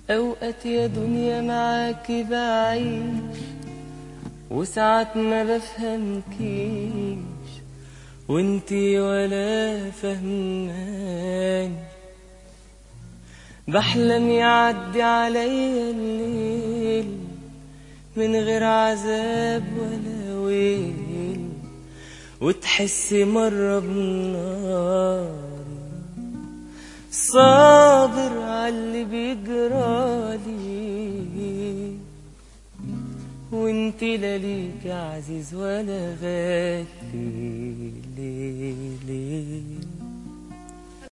أوقات يا دنيا معاكي بعيش وساعات ما بفهمكيش وانتي ولا فهماني بحلم يعدي عليا الليل من غير عذاب ولا ويل وتحسي مرة بنار صابر عاللي بيجرالي وانت لا ليك عزيز ولا غالي ليه ليه